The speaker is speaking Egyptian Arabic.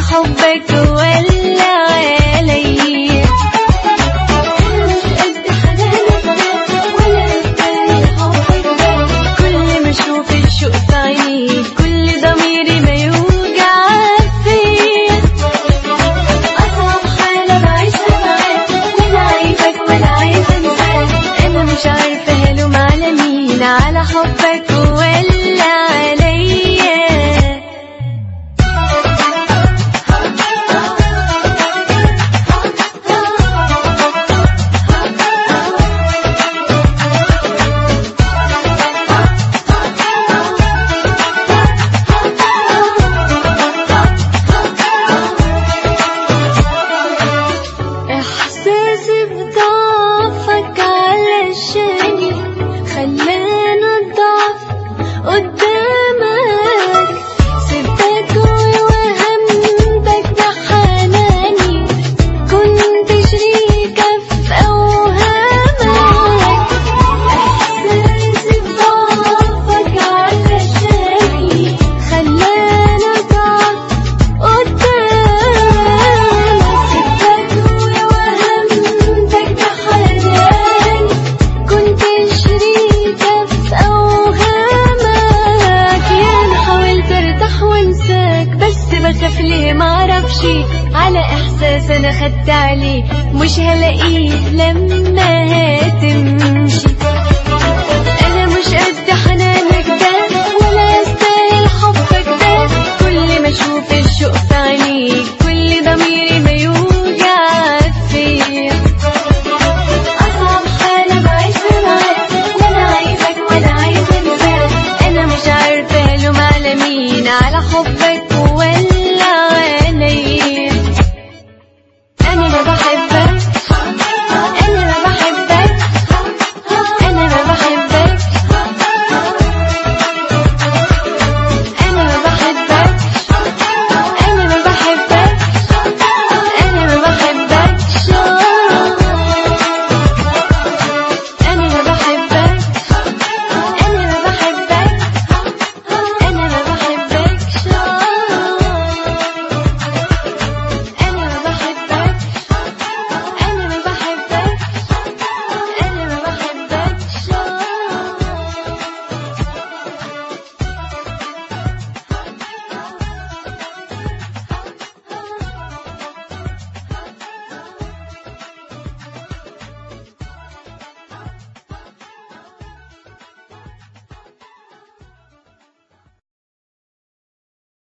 حبك ولا عليا قد حنانك ولا التاني حبك كل ما اشوف الشوق في عينيك كل ضميري ما يوجع فيا أصعب حالة بعيشها معاك ولا عايزك ولا عايزة انساك أنا مش عارفة هلوم على مين على حبك ولا عليا إحساسي بضعفك علشاني خلاني أضعف قدامك سبتك ووهمتك بحناني كنت شريكة في أوهامك إحساسي بضعفك علشاني خلاني أضعف قدامك سبتك ووهمتك بحناني كنت شريكة في أوهامك ياما حاولت ارتاح وانساك بس بخاف ليه معرفش على إحساس أنا خدت عليه مش هلاقيه لما هاجي